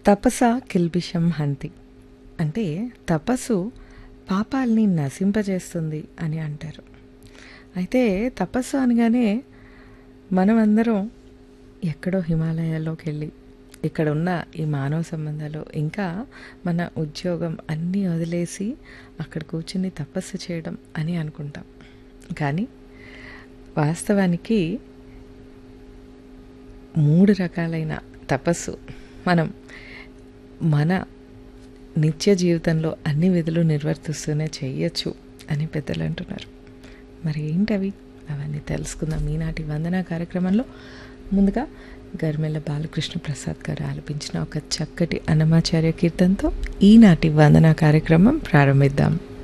తపస కిల్బిషం హంతి అంటే తపస్సు పాపాల్ని నశింపజేస్తుంది అని అంటారు అయితే తపస్సు అనగానే మనమందరం ఎక్కడో హిమాలయాల్లోకి వెళ్ళి ఇక్కడ ఉన్న ఈ మానవ సంబంధాలు ఇంకా మన ఉద్యోగం అన్నీ వదిలేసి అక్కడ కూర్చుని తపస్సు చేయడం అని అనుకుంటాం కానీ వాస్తవానికి మూడు రకాలైన తపస్సు మనం మన నిత్య జీవితంలో అన్ని విధులు నిర్వర్తిస్తూనే చెయ్యొచ్చు అని పెద్దలు అంటున్నారు మరి ఏంటవి అవన్నీ తెలుసుకుందాం ఈనాటి వందన కార్యక్రమంలో ముందుగా గర్మెల్ల బాలకృష్ణ ప్రసాద్ గారు ఆలపించిన ఒక చక్కటి అన్నమాచార్య కీర్తనతో ఈనాటి వందన కార్యక్రమం ప్రారంభిద్దాం